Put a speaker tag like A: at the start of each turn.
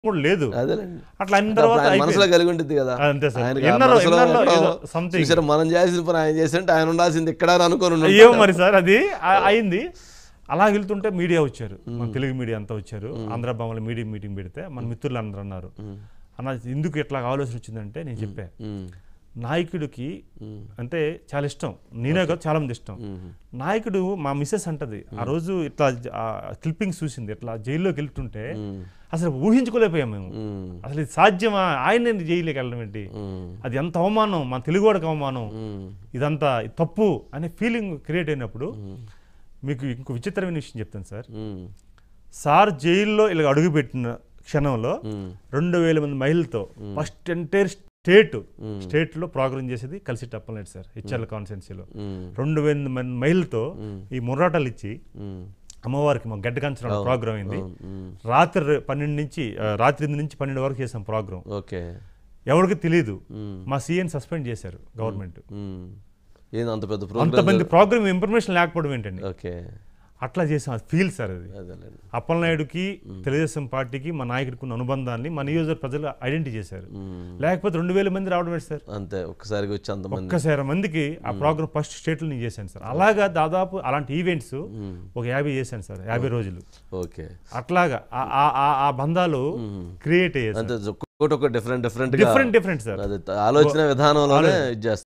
A: కూడా లేదు
B: అదేలేండి
A: అట్లా అయిన
B: అంటే
A: తర్వాత
B: ఆయన
A: అయిపోయింది.
B: మనసులో కలిగి ఉంటుంది కదా
A: అంతే సార్
B: ఆయనకి ఆ
A: ఎన్నరో
B: మనసులో
A: ఎన్నరో
B: ఎక్కడో
A: ఏదో సంథింగ్
B: చూసారా మనం చేసిన పని ఆయన చేస్తుంటే ఆయన ఉండాల్సింది ఇక్కడ అని అనుకోని ఉండి
A: అయ్యో మరి సార్ అది ఆ- అయింది అలా వెళ్తుంటే మీడియా వచ్చారు మన తెలుగు మీడియా అంతా వచ్చారు ఆంధ్ర భవన్లో మీడియా మీటింగ్ పెడితే మన మిత్రులు అందరూ అన్నారు అన్న ఎందుకు ఇట్లా ఆలోచన వచ్చిందంటే నేను చెప్పా
B: ఉమ్,
A: నాయకుడికి
B: ఉమ్,
A: అంటే చాలా ఇష్టం నేనే కాదు చాలా మంది ఇష్టం
B: ఉమ్,
A: నాయకుడు మా మిస్సెస్ అంటది ఆ రోజు ఇట్లా క్లిప్పింగ్స్ చూసింది ఇట్లా జైల్లోకి వెళ్తుంటే
B: ఉమ్,
A: అసలు ఊహించుకోలేకపోయాం మేము
B: ఉమ్,
A: అసలు ఇది సాధ్యమా ఆయన జైలుకి వెళ్ళడం ఏంటి
B: ఉమ్,
A: అది ఎంత అవమానం మన తెలుగువాడికి అవమానం
B: ఉమ్,
A: ఇదంతా తప్పు అనే ఫీలింగ్ క్రియేట్ అయినప్పుడు మీకు ఇంకో విచిత్రమైన విషయం చెప్తాను సార్
B: ఉమ్,
A: సార్ జైల్లో ఇలా అడుగుపెట్టిన క్షణంలో
B: ఉమ్,
A: రెండు వేల మంది మహిళలతో ఫస్ట్ ఎంటైర్ స్టేట్ స్టేట్లో ప్రోగ్రామ్ చేసేది కలిసి టప్పలనేటి సార్ హెచ్ఆర్ల కాన్స్టిట్యున్సీలో
B: ఉమ్,
A: రెండు వేల మంది మహిళలతో ఈ ముర్రాటాలు ఇచ్చి
B: ఉమ్,
A: అమ్మవారికి మా గడ్డ కంచడం ప్రోగ్రామ్ అయింది
B: ఉమ్,
A: రాత్రి రె- పన్నెండు నుంచి ఆ, రాత్రి ఎనిమిది నుంచి పన్నెండు వరకు చేసాం ప్రోగ్రామ్
B: ఓకే
A: ఎవరికి తెలియదు
B: ఉమ్,
A: మా సీఎన్ సస్పెండ్ చేశారు గవర్నమెంట్
B: ఉమ్. ఏంది అంత పెద్ద ప్రోగ్రామ్
A: అంతమంది ప్రోగ్రామ్ ఇన్ఫర్మేషన్ లేకపోవడం ఏంటండి
B: ఓకే
A: అట్లా చేసాం అది ఫీల్ సార్ అది
B: అదేలేండి
A: అప్పలనాయుడుకి తెలుగుదేశం పార్టీకి మా నాయకుడికి ఉన్న అనుబంధాన్ని మన నియోజక ప్రజలు ఐడెంటిటీ చేశారు
B: ఉమ్,
A: లేకపోతే రెండు వేల మంది రావడం ఏంటి సార్
B: అంతే ఒక్కసారిగా వచ్చి అంతమంది
A: ఒక్కసారి మందికి ఆ ప్రోగ్రామ్ ఫస్ట్ స్టేట్లో నేను చేశాను సార్ అలాగా దాదాపు అలాంటి ఈవెంట్స్ ఒక యాభై చేశాను సార్ యాభై రోజులు
B: ఓకే
A: అట్లాగా ఆ- ఆ- ఆ- ఆ బంధాలు క్రియేట్ అయ్యాయి
B: అంతే ఒక్కొక్కటి ఒక డిఫరెంట్ డిఫరెంట్ గా
A: డిఫరెంట్ డిఫరెంట్ సార్
B: అది ఆలోచన విధానంలోనే ఇది చేస్తారు